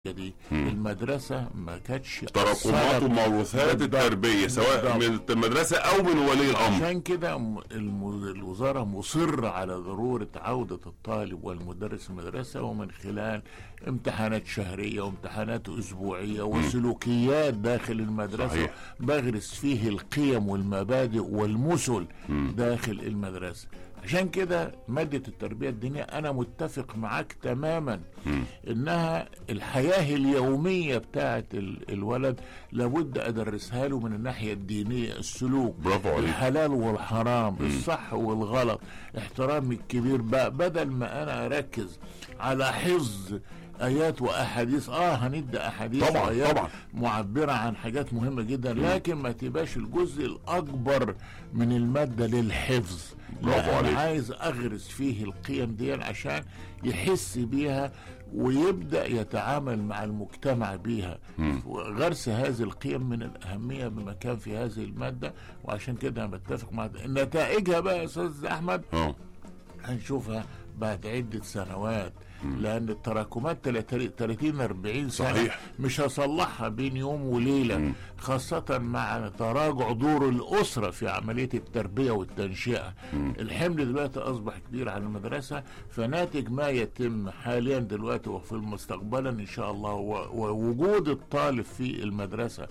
دي المدرسة ما كانتش تراكمات أثرت وموروثات بالضبط. التربيه سواء بالضبط. من المدرسه او من ولي الامر عشان كده م- الم- الوزارة مصرة على ضرورة عودة الطالب والمدرس المدرسة ومن خلال امتحانات شهرية وامتحانات أسبوعية وسلوكيات داخل المدرسة صحيح. بغرس فيه القيم والمبادئ والمثل داخل المدرسة عشان كده مادة التربية الدينية أنا متفق معاك تماما إنها الحياة اليومية بتاعت ال- الولد لابد أدرسها له من الناحية الدينية السلوك برافو عليك. الحلال والحرام الصح والغلط احترام الكبير بقى بدل ما أنا أركز على حفظ آيات وأحاديث آه هندي أحاديث طبعاً، وآيات طبعاً. معبرة عن حاجات مهمة جدا لكن ما تبقاش الجزء الأكبر من المادة للحفظ برافو لا عليك. أنا عايز أغرس فيه القيم دي عشان يحس بيها ويبدأ يتعامل مع المجتمع بيها غرس هذه القيم من الأهمية بمكان في هذه المادة وعشان كده أنا بتفق مع ده. نتائجها بقى يا أستاذ أحمد اه هنشوفها بعد عدة سنوات لأن التراكمات 30 40 سنة صحيح. مش هصلحها بين يوم وليلة خاصة مع تراجع دور الأسرة في عملية التربية والتنشئة الحمل دلوقتي أصبح كبير على المدرسة فناتج ما يتم حاليا دلوقتي وفي المستقبلا إن شاء الله و- ووجود الطالب في المدرسة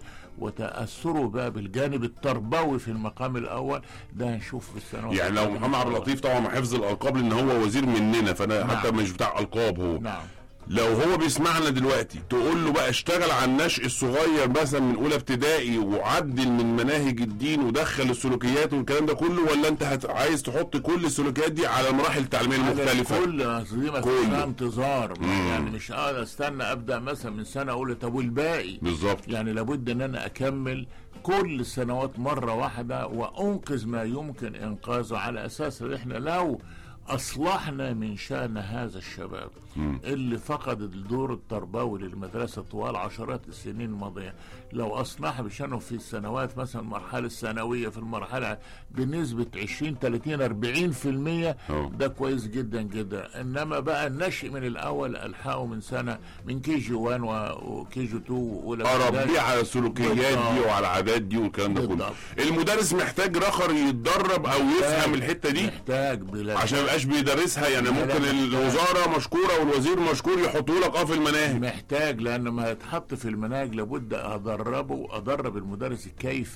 وتأثره بقى بالجانب التربوي في المقام الأول ده هنشوف في السنوات يعني لو القادمة إن محمد شاء عبد الله. اللطيف طبعا مع حفظ الالقاب لان هو وزير مننا فانا نعم. حتى مش بتاع القاب هو نعم لو هو بيسمعنا دلوقتي تقول له بقى اشتغل على النشء الصغير مثلا من اولى ابتدائي وعدل من مناهج الدين ودخل السلوكيات والكلام ده كله ولا انت هت... عايز تحط كل السلوكيات دي على المراحل التعليميه المختلفه كل أصل دي ما كله. فيش انتظار يعني مش قادر استنى ابدا مثلا من سنه اولى طب والباقي بالظبط يعني لابد ان انا اكمل كل السنوات مره واحده وانقذ ما يمكن انقاذه على اساس ان احنا لو اصلحنا من شان هذا الشباب اللي فقد الدور التربوي للمدرسه طوال عشرات السنين الماضيه لو اصلح بشانه في السنوات مثلا المرحله الثانويه في المرحله بنسبه 20 30 40 في المية أه. ده كويس جدا جدا انما بقى النشء من الاول الحقه من سنه من كي جي 1 وكي جي 2 واولى ابتدائي. اربيه على السلوكيات دي بالضبط. وعلى العادات دي والكلام ده كله بالضبط. المدرس محتاج رخر يتدرب او يفهم الحته دي محتاج بلا عشان ما يبقاش بيدرسها يعني لا، لا، ممكن محتاج. الوزاره مشكوره والوزير مشكور يحطوا لك اه في المناهج محتاج لان ما يتحط في المناهج لابد ادربه ادرب المدرس كيف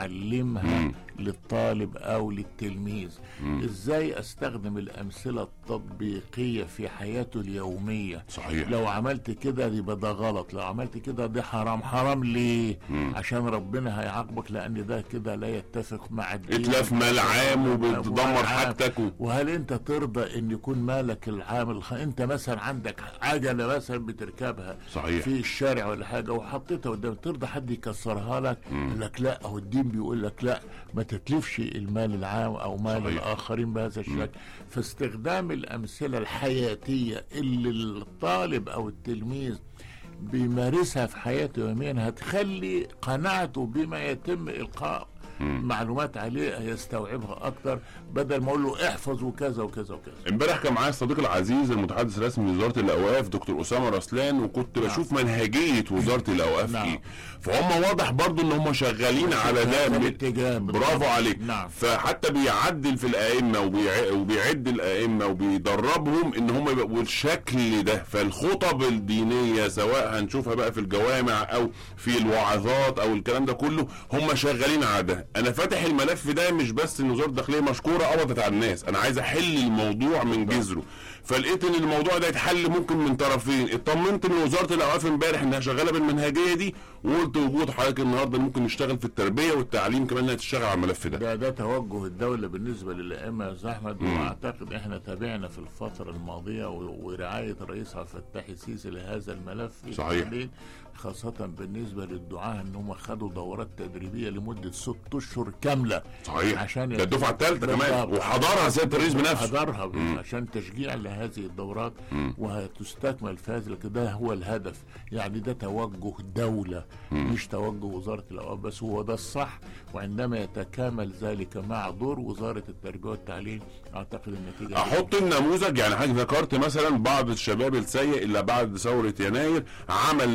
يعلمها للطالب او للتلميذ ازاي استخدم الامثله التطبيقيه في حياته اليوميه صحيح. لو عملت كده يبقى ده غلط لو عملت كده ده حرام حرام ليه عشان ربنا هيعاقبك لان ده كده لا يتفق مع الدين اتلاف مال عام أموال وبتدمر عام. حاجتك و... وهل انت ترضى ان يكون مالك العام الخ... انت مثلا عندك عجله مثلا بتركبها صحيح. في الشارع ولا حاجه وحطيتها قدام ترضى حد يكسرها لك يقول لك لا او الدين بيقول لك لا ما تتلفش المال العام او مال صحيح. الاخرين بهذا الشكل فاستخدام الامثله الحياتيه اللي الطالب او التلميذ بيمارسها في حياته يوميا هتخلي قناعته بما يتم القاء معلومات عليه هيستوعبها اكتر بدل ما اقول له احفظ وكذا وكذا وكذا امبارح كان معايا الصديق العزيز المتحدث الرسمي لوزاره الاوقاف دكتور اسامه رسلان وكنت بشوف منهجيه وزاره الاوقاف نعم. ايه فهم واضح برضو ان هم شغالين على ده هذا من- الاتجاه برافو عليك نعم. فحتى بيعدل في الائمه وبيع... وبيعد الائمه وبيدربهم ان هم يبقوا بالشكل ده فالخطب الدينيه سواء هنشوفها بقى في الجوامع او في الوعظات او الكلام ده كله هم شغالين على ده انا فاتح الملف ده مش بس ان وزاره الداخليه مشكوره قبضت على الناس انا عايز احل الموضوع من جذره فلقيت ان الموضوع ده يتحل ممكن من طرفين اطمنت من وزاره الاوقاف امبارح انها شغاله بالمنهجيه دي وقلت وجود حضرتك النهارده ممكن نشتغل في التربيه والتعليم كمان انها تشتغل على الملف ده ده ده توجه الدولة بالنسبة للأئمة يا أستاذ أحمد وأعتقد إحنا تابعنا في الفترة الماضية و- ورعاية الرئيس عبد الفتاح السيسي لهذا الملف صحيح. بالتحديد، خاصة بالنسبة للدعاة إن هم خدوا دورات تدريبية لمدة ست أشهر كاملة صحيح عشان ده الدفعه الثالثه كمان بالضبط. وحضرها سياده الرئيس بنفسه حضرها عشان تشجيع لهذه الدورات وهتستكمل في هذا لكن ده هو الهدف يعني ده توجه دولة مش توجه وزاره الاوقاف بس هو ده الصح وعندما يتكامل ذلك مع دور وزاره التربيه والتعليم اعتقد النتيجه احط النموذج يعني حضرتك ذكرت مثلا بعض الشباب السيء اللي بعد ثوره يناير عمل